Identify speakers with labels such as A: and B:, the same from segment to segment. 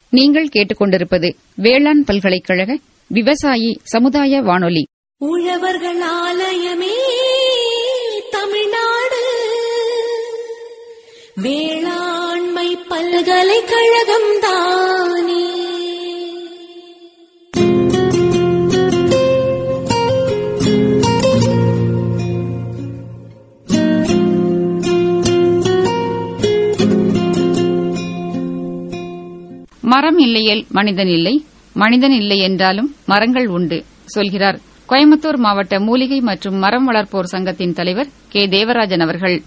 A: நீங்கள் கேட்டுக்கொண்டிருப்பது வேளாண் பல்கலைக்கழக விவசாயி சமுதாய வானொலி
B: உழவர்கள் ஆலயமே தமிழ்நாடு வேளாண்மை பல்கலைக்கழகம் தானே
A: மரம் இல்லையேல் மனிதன் இல்லை மனிதன் இல்லை என்றாலும் மரங்கள் உண்டு சொல்கிறார் கோயம்புத்தூர் மாவட்ட மூலிகை மற்றும் மரம் வளர்ப்போர் சங்கத்தின் தலைவர் கே தேவராஜன் அவர்கள்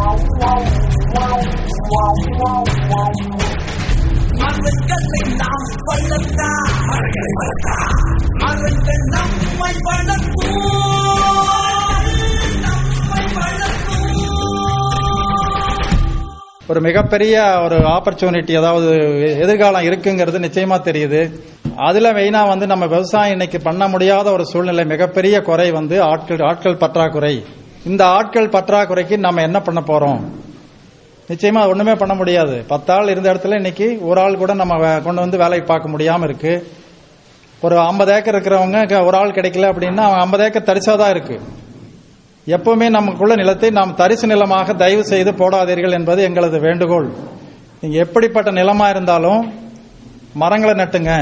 C: ஒரு மிகப்பெரிய ஒரு ஆப்பர்ச்சுனிட்டி அதாவது எதிர்காலம் இருக்குங்கிறது நிச்சயமா தெரியுது அதுல மெயினா வந்து நம்ம விவசாயம் இன்னைக்கு பண்ண முடியாத ஒரு சூழ்நிலை மிகப்பெரிய குறை வந்து ஆட்கள் ஆட்கள் பற்றாக்குறை இந்த ஆட்கள் பற்றாக்குறைக்கு நம்ம என்ன பண்ண போறோம் நிச்சயமா ஒண்ணுமே பண்ண முடியாது பத்தாள் இருந்த இடத்துல இன்னைக்கு ஒரு ஆள் கூட நம்ம வே- கொண்டு வந்து வேலைக்கு பார்க்க முடியாம இருக்கு ஒரு 50 ஏக்கர் இருக்கிறவங்க க- ஒரு ஆள் கிடைக்கல அப்படின்னா அவங்க 50 ஏக்கர் தரிசாதான் இருக்கு எப்பவுமே நமக்குள்ள நிலத்தை நாம் தரிசு நிலமாக தயவு செய்து போடாதீர்கள் என்பது எங்களது வேண்டுகோள் நீங்க எப்படிப்பட்ட நிலமா இருந்தாலும் மரங்களை நட்டுங்க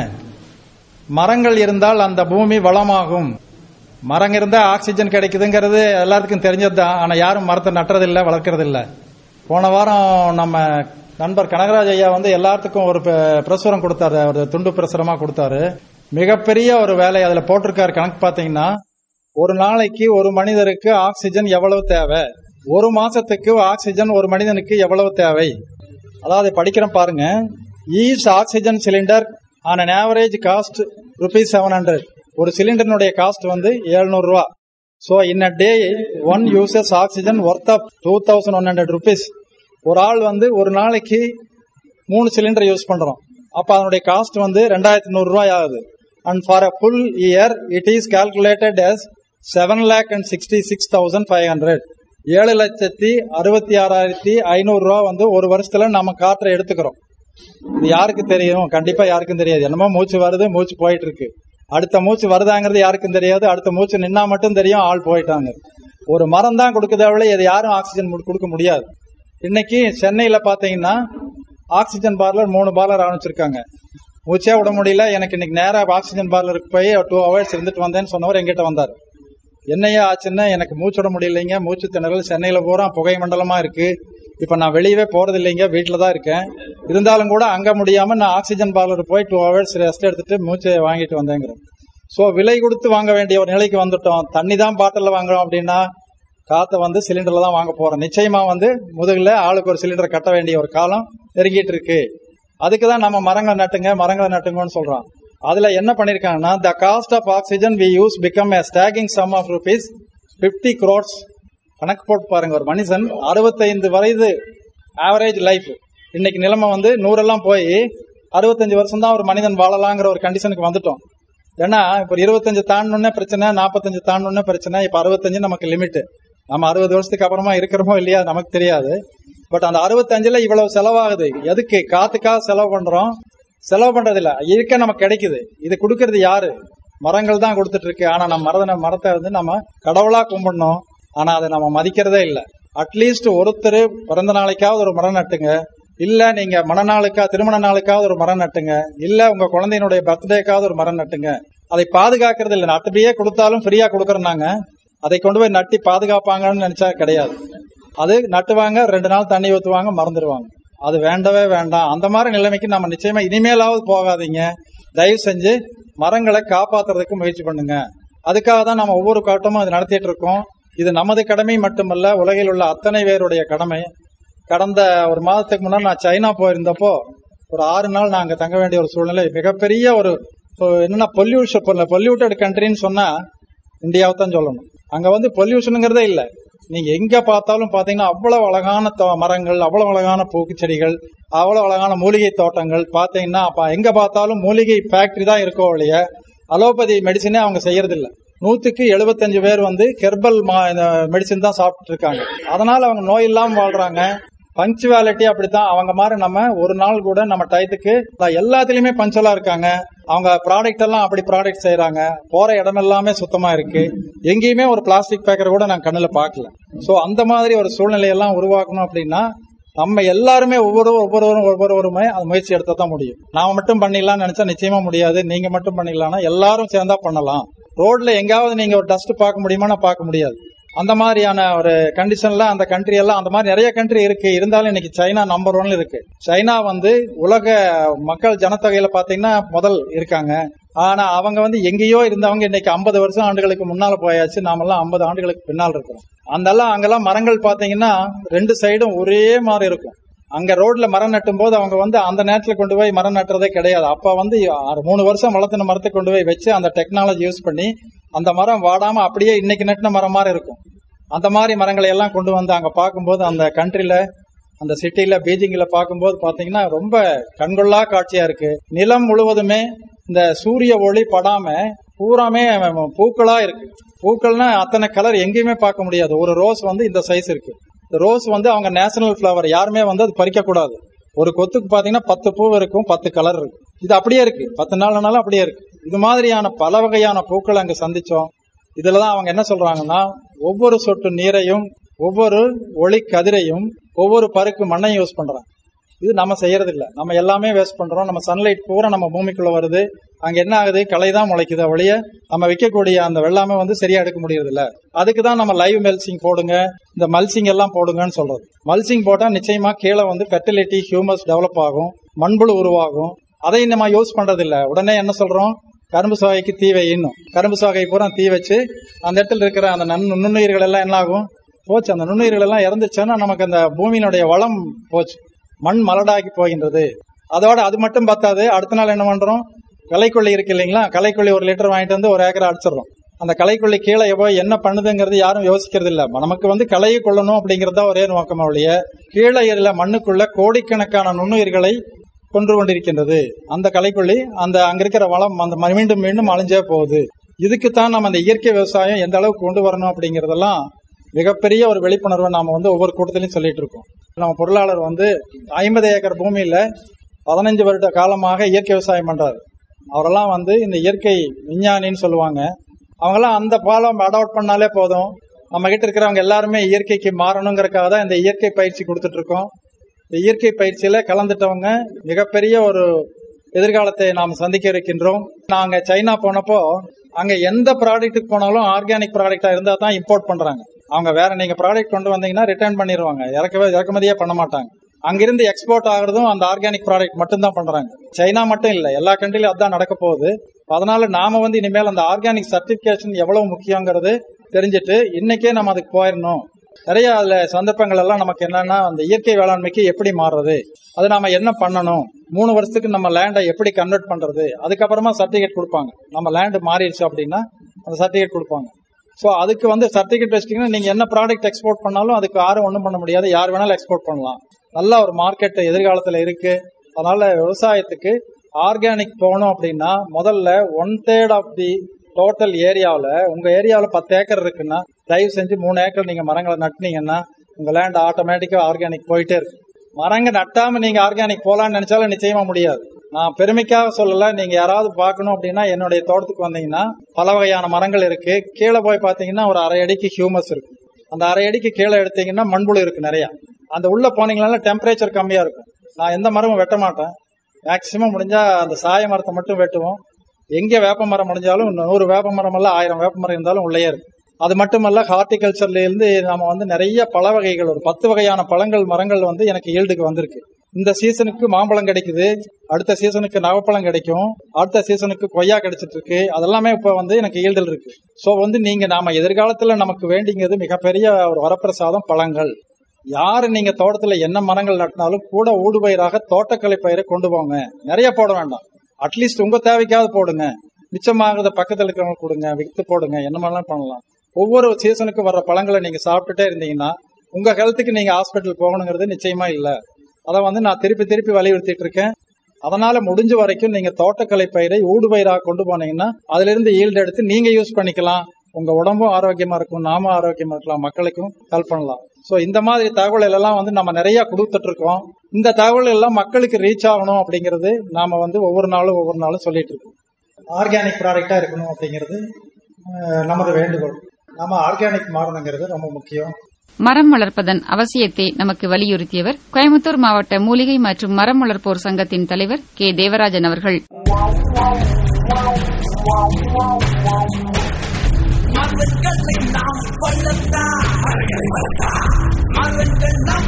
C: மரங்கள் இருந்தால் அந்த பூமி வளமாகும் மரம் இருந்தா ஆக்சிஜன் கிடைக்குதுங்கிறது எல்லாத்துக்கும் தெரிஞ்சது தான் ஆனா யாரும் மரத்தை நட்டுறதில்ல வளர்க்கறதில்ல போன வாரம் நம்ம நண்பர் கனகராஜ் ஐயா வந்து எல்லாத்துக்கும் ஒரு ப- பிரசுரம் கொடுத்தாரு ஒரு துண்டு பிரசுரமா கொடுத்தாரு மிகப்பெரிய ஒரு வேலை அதுல போட்டிருக்காரு கணக்கு பாத்தீங்கன்னா ஒரு நாளைக்கு ஒரு மனிதருக்கு ஆக்சிஜன் எவ்வளவு தேவை ஒரு மாசத்துக்கு ஆக்சிஜன் ஒரு மனிதனுக்கு எவ்வளவு தேவை அதாவது படிக்கிறேன் பாருங்க each oxygen cylinder on an average cost rupees seven hundred ஒரு சிலிண்டரினுடைய காஸ்ட் வந்து 700 ரூபா so in a day one uses oxygen worth of two thousand one hundred rupees ஒரு ஆள் வந்து ஒரு நாளைக்கு மூணு சிலிண்டர் யூஸ் பண்றோம் அப்ப அதனுடைய காஸ்ட் வந்து ரெண்டாயிரத்தி நூறு ரூபாய் ஆகுது and for a full year it is calculated as seven lakh and sixty six thousand five hundred ஏழு லட்சத்தி அறுபத்தி ஆறாயிரத்தி ஐநூறு ரூபா வந்து ஒரு வருஷத்துல நம்ம காற்றை எடுத்துக்கிறோம் இது யாருக்கு தெரியும் கண்டிப்பா யாருக்கும் தெரியாது என்னமோ மூச்சு வருது மூச்சு போயிட்டு இருக்கு அடுத்த மூச்சு வருதாங்கிறது யாருக்கும் தெரியாது அடுத்த மூச்சு நின்னா மட்டும் தெரியும் ஆள் போயிட்டாங்க ஒரு மரம் தான் கொடுக்குதே விட இது யாரும் ஆக்சிஜன் முடு- கொடுக்க முடியாது இன்னைக்கு சென்னையில பாத்தீங்கன்னா ஆக்சிஜன் பார்லர் மூணு பார்லர் ஆரம்பிச்சிருக்காங்க மூச்சே விட முடியல எனக்கு இன்னைக்கு நேரா ஆக்சிஜன் பார்லருக்கு போய் டூ ஹவர்ஸ் இருந்துட்டு வந்தேன்னு சொன்னவர் எங்கிட்ட வந்தார் என்னையா ஆச்சுன்னா எனக்கு மூச்சு விட முடியலைங்க மூச்சு திணறல் சென்னையில பூரா புகை மண்டலமா இருக்கு இப்ப நான் வெளியவே போறது இல்லைங்க வீட்டுல தான் இருக்கேன் இருந்தாலும் கூட அங்க முடியாம நான் ஆக்சிஜன் பார்லர் போய் டூ ஹவர்ஸ் ரெஸ்ட் எடுத்துட்டு மூச்சை வாங்கிட்டு வந்தேங்கிறேன் சோ விலை கொடுத்து வாங்க வேண்டிய ஒரு நிலைக்கு வந்துட்டோம் தண்ணி தான் பாட்டில் வாங்குறோம் அப்படின்னா காத்த வந்து சிலிண்டர்ல தான் வாங்க போறோம் நிச்சயமா வந்து முதுகுல ஆளுக்கு ஒரு சிலிண்டர் கட்ட வேண்டிய ஒரு காலம் நெருங்கிட்டு இருக்கு அதுக்கு தான் நம்ம மரங்களை நட்டுங்க மரங்களை நட்டுங்கன்னு சொல்றோம் அதுல என்ன பண்ணிருக்காங்கன்னா the cost of oxygen we use become a staggering sum of rupees 50 crores கணக்கு போட்டு பாருங்க ஒரு மனுஷன் அறுபத்தைந்து வயது ஆவரேஜ் லைஃப் இன்னைக்கு நிலைமை வந்து நூறெல்லாம் போய் அறுபத்தஞ்சு வருஷம் தான் ஒரு மனிதன் வாழலாங்கிற ஒரு கண்டிஷனுக்கு வந்துட்டோம் ஏன்னா இப்ப இருபத்தஞ்சு தாண்டணுன்னே பிரச்சனை நாற்பத்தஞ்சு தாண்டணுன்னே பிரச்சனை இப்ப அறுபத்தஞ்சு நமக்கு லிமிட் நம்ம அறுபது வருஷத்துக்கு அப்புறமா இருக்கிறோமோ இல்லையா நமக்கு தெரியாது பட் அந்த அறுபத்தஞ்சுல இவ்வளவு செலவாகுது எதுக்கு காத்துக்காக செலவு பண்றோம் செலவு பண்றது இல்ல இருக்க நமக்கு கிடைக்குது இது கொடுக்கறது யாரு மரங்கள் தான் கொடுத்துட்டு இருக்கு ஆனா நம்ம மரத மரத்தை வந்து நம்ம கடவுளா கும்பிடணும் ஆனா அதை நம்ம மதிக்கிறதே இல்ல அட்லீஸ்ட் ஒருத்தர் பிறந்த நாளைக்காவது ஒரு மரம் நட்டுங்க இல்ல நீங்க மனநாளுக்கா திருமண நாளுக்காவது ஒரு மரம் நட்டுங்க இல்ல உங்க குழந்தையினுடைய பர்த்டேக்காவது ஒரு மரம் நட்டுங்க அதை பாதுகாக்கிறது இல்ல அப்படியே கொடுத்தாலும் ஃப்ரீயா கொடுக்கறனாங்க அதை கொண்டு போய் நட்டி பாதுகாப்பாங்கன்னு நினைச்சா கிடையாது அது நட்டுவாங்க ரெண்டு நாள் தண்ணி ஊத்துவாங்க மறந்துடுவாங்க அது வேண்டவே வேண்டாம் அந்த மாதிரி நிலைமைக்கு நம்ம நிச்சயமா இனிமேலாவது போகாதீங்க தயவு செஞ்சு மரங்களை காப்பாத்துறதுக்கு முயற்சி பண்ணுங்க அதுக்காக தான் நம்ம ஒவ்வொரு காட்டமும் அது நடத்திட்டு இருக்கோம் இது நமது கடமை மட்டுமல்ல உலகில் உள்ள அத்தனை பேருடைய கடமை கடந்த ஒரு மாதத்துக்கு முன்னாடி நான் சைனா போயிருந்தப்போ ஒரு ஆறு நாள் நாங்க தங்க வேண்டிய ஒரு சூழ்நிலை மிகப்பெரிய ஒரு இப்போ என்னன்னா பொல்யூஷன் பொல்யூட்டட் கண்ட்ரின்னு சொன்னா இந்தியாவை தான் சொல்லணும் அங்க வந்து பொல்யூஷனுங்கிறதே இல்ல நீங்க எங்க பார்த்தாலும் பாத்தீங்கன்னா அவ்வளவு அழகான தோ- மரங்கள் அவ்வளவு அழகான பூச்சிச்செடிகள் அவ்வளவு அழகான மூலிகை தோட்டங்கள் பாத்தீங்கன்னா அப்ப எங்க பார்த்தாலும் மூலிகை ஃபேக்டரி தான் இருக்கோ ஒழிய அலோபதி மெடிசனே அவங்க செய்யறது இல்ல நூத்துக்கு 75 பேர் வந்து கெர்பல் மெடிசின் தான் சாப்பிட்டு இருக்காங்க அதனால அவங்க நோய் இல்லாம வாழ்றாங்க பங்க்சுவாலிட்டி அப்படித்தான் அவங்க மாதிரி நம்ம ஒரு நாள் கூட நம்ம டயத்துக்கு எல்லாத்துலயுமே பஞ்சலா இருக்காங்க அவங்க ப்ராடக்ட் எல்லாம் அப்படி ப்ராடக்ட் செய்யறாங்க போற இடம் எல்லாமே சுத்தமா இருக்கு எங்கேயுமே ஒரு பிளாஸ்டிக் பேக்கர் கூட நான் கண்ணுல பார்க்கல சோ அந்த மாதிரி ஒரு சூழ்நிலையெல்லாம் உருவாக்கணும் அப்படின்னா நம்ம எல்லாருமே ஒவ்வொரு ஒவ்வொருவரும் ஒவ்வொருவருமே அது முயற்சி எடுத்தா தான் முடியும் நாம மட்டும் பண்ணிடலாம்னு நினைச்சா நிச்சயமா முடியாது நீங்க மட்டும் பண்ணிடலாம்னா எல்லாரும் சேர்ந்தா பண்ணலாம் ரோட்ல எங்காவது நீங்க ஒரு டஸ்ட் பார்க்க முடியுமானா பார்க்க முடியாது அந்த மாதிரியான ஒரு கண்டிஷன்ல அந்த கண்ட்ரி எல்லாம் அந்த மாதிரி நிறைய கண்ட்ரி இருக்கு இருந்தாலும் இன்னைக்கு சைனா நம்பர் ஒன்ல இருக்கு சைனா வந்து உலக மக்கள் ஜனத்தொகையில பாத்தீங்கன்னா முதல் இருக்காங்க ஆனா அவங்க வந்து எங்கேயோ இருந்தவங்க இன்னைக்கு ஐம்பது வருஷம் ஆண்டுகளுக்கு முன்னால போயாச்சு நாமெல்லாம் ஐம்பது ஆண்டுகளுக்கு பின்னால் இருக்கிறோம் அந்தெல்லாம் அங்கெல்லாம் மரங்கள் பாத்தீங்கன்னா ரெண்டு சைடும் ஒரே மாதிரி இருக்கும் அங்க ரோட்ல மரம் நட்டும் போது அவங்க வந்து அந்த நேரத்துல கொண்டு போய் மரம் நட்டுறதே கிடையாது அப்ப வந்து ஆறு- மூணு வருஷம் வளர்த்தின மரத்தை கொண்டு போய் வச்சு அந்த டெக்னாலஜி யூஸ் பண்ணி அந்த மரம் வாடாம அப்படியே இன்னைக்கு நட்டின மரம் மாதிரி இருக்கும் அந்த மாதிரி மரங்களை எல்லாம் கொண்டு வந்து அங்க பார்க்கும்போது அந்த கண்ட்ரில அந்த சிட்டில பீஜிங்ல பார்க்கும்போது பாத்தீங்கன்னா ரொம்ப கண்கொள்ளா காட்சியா இருக்கு நிலம் முழுவதுமே இந்த சூரிய ஒளி படாம பூராமே பூக்களா இருக்கு பூக்கள்னா அத்தனை கலர் எங்கேயுமே பார்க்க முடியாது ஒரு ரோஸ் வந்து இந்த சைஸ் இருக்கு இந்த ரோஸ் வந்து அவங்க நேஷனல் ஃபிளவர் யாருமே வந்து அது பறிக்க கூடாது ஒரு கொத்துக்கு பாத்தீங்கன்னா பத்து பூ இருக்கும் பத்து கலர் இருக்கு இது அப்படியே இருக்கு பத்து நாள்னாலும் அப்படியே இருக்கு இது மாதிரியான பல வகையான பூக்கள் அங்க சந்திச்சோம் இதுலதான் அவங்க என்ன சொல்றாங்கன்னா ஒவ்வொரு சொட்டு நீரையும் ஒவ்வொரு ஒளி கதிரையும் ஒவ்வொரு பருக்கு மண்ணையும் யூஸ் பண்றாங்க இது நம்ம செய்யறது இல்ல நம்ம எல்லாமே வேஸ்ட் பண்றோம் நம்ம சன்லைட் பூரா நம்ம பூமிக்குள்ள வருது அங்க என்ன ஆகுது களை தான் முளைக்குது ஒழிய நம்ம வைக்கக்கூடிய அந்த வெள்ளாமை வந்து சரியா எடுக்க முடியறது இல்ல அதுக்கு தான் நம்ம லைவ் மெல்சிங் போடுங்க இந்த மல்சிங் எல்லாம் போடுங்கன்னு சொல்றது மல்சிங் போட்டா நிச்சயமா கீழே வந்து ஃபெர்டிலிட்டி ஹியூமஸ் டெவலப் ஆகும் மண்புழு உருவாகும் அதை நம்ம யூஸ் பண்றது இல்ல உடனே என்ன சொல்றோம் கரும்பு சாகைக்கு தீ வையின்னும் கரும்பு சாகை பூரா தீ வச்சு அந்த இடத்துல இருக்கிற அந்த நன்னு- நுண்ணுயிர்கள் எல்லாம் என்ன ஆகும் போச்சு அந்த நுண்ணுயிர்கள் எல்லாம் இறந்துச்சுன்னா நமக்கு அந்த பூமியினுடைய வளம் போச்சு மண் மலடாகி போகின்றது அதோட அது மட்டும் பத்தாது அடுத்த நாள் என்ன பண்றோம் களைக்கொல்லி இருக்கு இல்லைங்களா களைக்கொல்லி ஒரு லிட்டர் வாங்கிட்டு வந்து ஒரு ஏக்கரை அடிச்சிடறோம் அந்த களைக்கொல்லி கீழே போய் என்ன பண்ணுதுங்கிறது யாரும் யோசிக்கிறது இல்ல நமக்கு வந்து களையை கொள்ளணும் அப்படிங்கறது தான் ஒரே நோக்கம் ஒழிய கீழே இருந்த மண்ணுக்குள்ள கோடிக்கணக்கான நுண்ணுயிர்களை கொன்று கொண்டிருக்கின்றது அந்த களைக்கொல்லி அந்த அங்க இருக்கிற வளம் அந்த ம- மீண்டும் மீண்டும் அழிஞ்சே போகுது இதுக்குத்தான் நம்ம அந்த இயற்கை விவசாயம் எந்த அளவுக்கு கொண்டு வரணும் அப்படிங்கறதெல்லாம் மிகப்பெரிய ஒரு விழிப்புணர்வை நாம வந்து ஒவ்வொரு கூட்டத்திலையும் சொல்லிட்டு இருக்கோம் நம்ம பொருளாளர் வந்து ஐம்பது ஏக்கர் பூமியில பதினஞ்சு வருட காலமாக இயற்கை விவசாயம் பண்றாரு அவரெல்லாம் வந்து இந்த இயற்கை விஞ்ஞானின்னு சொல்லுவாங்க அவங்கெல்லாம் அந்த பாலம் அடாப்ட் பண்ணாலே போதும் நம்ம கிட்ட இருக்கிறவங்க எல்லாருமே இயற்கைக்கு மாறணுங்கிறதுக்காக தான் இந்த இயற்கை பயிற்சி கொடுத்துட்டு இருக்கோம் இந்த இயற்கை பயிற்சியில கலந்துட்டவங்க மிகப்பெரிய ஒரு எதிர்காலத்தை நாம் சந்திக்க இருக்கின்றோம் நாங்க சைனா போனப்போ அங்க எந்த ப்ராடக்ட்டுக்கு போனாலும் ஆர்கானிக் ப்ராடக்டா இருந்தா தான் இம்போர்ட் பண்றாங்க அவங்க வேற நீங்க ப்ராடக்ட் கொண்டு வந்தீங்கன்னா ரிட்டர்ன் பண்ணிடுவாங்க இறக்கவே இறக்குமதியே பண்ண மாட்டாங்க அங்கிருந்து எக்ஸ்போர்ட் ஆகுறதும் அந்த ஆர்கானிக் ப்ராடக்ட் மட்டும் தான் பண்றாங்க சைனா மட்டும் இல்ல எல்லா கண்ட்ரிலும் அதான் நடக்க போகுது அதனால நாம வந்து இனிமேல் அந்த ஆர்கானிக் சர்டிபிகேஷன் எவ்வளவு முக்கியங்கிறது தெரிஞ்சுட்டு இன்னைக்கே நம்ம அதுக்கு போயிடணும் நிறைய அதுல சந்தர்ப்பங்கள் எல்லாம் நமக்கு என்னன்னா அந்த இயற்கை வேளாண்மைக்கு எப்படி மாறுறது அது நாம என்ன பண்ணணும் மூணு வருஷத்துக்கு நம்ம லேண்டை எப்படி கன்வெர்ட் பண்றது அதுக்கப்புறமா சர்டிபிகேட் கொடுப்பாங்க நம்ம லேண்ட் மாறிடுச்சு அப்படின்னா அந்த சர்டிபிகேட் கொடுப்பாங்க சோ அதுக்கு வந்து சர்டிபிகேட் வச்சிட்டீங்கன்னா நீங்க என்ன ப்ராடக்ட் எக்ஸ்போர்ட் பண்ணாலும் அதுக்கு யாரும் ஒண்ணும் பண்ண முடியாது யார் வேணாலும் எக்ஸ்போர்ட் பண்ணலாம் நல்ல ஒரு மார்க்கெட் எதிர்காலத்துல இருக்கு அதனால விவசாயத்துக்கு ஆர்கானிக் போகணும் அப்படின்னா முதல்ல one third of the total ஏரியாவுல உங்க ஏரியாவுல பத்து ஏக்கர் இருக்குன்னா தயவு செஞ்சு மூணு ஏக்கர் நீங்க மரங்களை நட்டுனீங்கன்னா உங்க லேண்ட் ஆட்டோமேட்டிக்கா ஆர்கானிக் போயிட்டே இருக்கு மரங்க நட்டாம நீங்க ஆர்கானிக் போலாம்னு நினைச்சாலும் நிச்சயமா முடியாது நான் பெருமைக்காக சொல்லல நீங்க யாராவது பார்க்கணும் அப்படின்னா என்னுடைய தோட்டத்துக்கு வந்தீங்கன்னா பல வகையான மரங்கள் இருக்கு கீழே போய் பாத்தீங்கன்னா ஒரு அரை அடிக்கு ஹியூமஸ் இருக்கு அந்த அரை அடிக்கு கீழே எடுத்தீங்கன்னா மண்புழு இருக்கு நிறைய அந்த உள்ள போனீங்கன்னா டெம்பரேச்சர் கம்மியா இருக்கும் நான் எந்த மரமும் வெட்ட மாட்டேன் மேக்சிமம் முடிஞ்சா அந்த சாய மரத்தை மட்டும் வெட்டுவோம் எங்க வேப்ப மரம் முடிஞ்சாலும் நூறு வேப்ப மரம் அல்ல ஆயிரம் வேப்ப மரம் இருந்தாலும் உள்ளே இருக்கு அது மட்டுமல்ல ஹார்டிகல்ச்சர்ல இருந்து நாம வந்து நிறைய பழ வகைகள் ஒரு பத்து வகையான பழங்கள் மரங்கள் வந்து எனக்கு ஈல்டுக்கு வந்திருக்கு இந்த சீசனுக்கு மாம்பழம் கிடைக்குது அடுத்த சீசனுக்கு நவப்பழம் கிடைக்கும் அடுத்த சீசனுக்கு கொய்யா கிடைச்சிட்டு இருக்கு அதெல்லாமே இப்ப வந்து எனக்கு ஈல்டில் இருக்கு சோ வந்து நீங்க நாம எதிர்காலத்துல நமக்கு வேண்டியது மிகப்பெரிய ஒரு வரப்பிரசாதம் பழங்கள் யாரு நீங்க தோட்டத்துல என்ன மரங்கள் நட்டினாலும் கூட ஊடுபயிராக தோட்டக்கலை பயிரை கொண்டு போங்க நிறைய போட வேண்டாம் அட்லீஸ்ட் உங்க தேவைக்காவது போடுங்க மிச்சமாகத பக்கத்துல இருக்கிறவங்க கொடுங்க வித்து போடுங்க என்ன மாதிரிலாம் பண்ணலாம் ஒவ்வொரு சீசனுக்கு வர்ற பழங்களை நீங்க சாப்பிட்டுட்டே இருந்தீங்கன்னா உங்க ஹெல்த்துக்கு நீங்க ஹாஸ்பிட்டல் போகணுங்கிறது நிச்சயமா இல்ல அதை வந்து நான் திருப்பி திருப்பி வலியுறுத்திட்டு இருக்கேன் அதனால முடிஞ்ச வரைக்கும் நீங்க தோட்டக்கலை பயிரை ஊடுபயிராக கொண்டு போனீங்கன்னா அதுல இருந்து ஈல்டு எடுத்து நீங்க யூஸ் பண்ணிக்கலாம் உங்க உடம்பும் ஆரோக்கியமா இருக்கும் நாமும் ஆரோக்கியமா இருக்கலாம் மக்களுக்கும் ஹெல்ப் பண்ணலாம் சோ இந்த மாதிரி தகவல் எல்லாம் வந்து நம்ம நிறைய கொடுத்துட்டு இருக்கோம் இந்த தகவல் எல்லாம் மக்களுக்கு ரீச் ஆகணும் அப்படிங்கிறது நாம வந்து ஒவ்வொரு நாளும் ஒவ்வொரு நாளும் சொல்லிட்டு இருக்கோம் ஆர்கானிக் ப்ராடக்டா இருக்கணும் அப்படிங்கிறது அஹ், நமது வேண்டுகோள் நம்ம ஆர்கானிக் மாறணுங்கிறது ரொம்ப முக்கியம்
A: மரம் வளர்ப்பதன் அவசியத்தை நமக்கு வலியுறுத்தியவர் கோயம்புத்தூர் மாவட்ட மூலிகை மற்றும் மரம் வளர்ப்போர் சங்கத்தின் தலைவர் கே தேவராஜன் அவர்கள்
D: மரங்களை நாம் வளர்த்தா மரங்கள் நாம்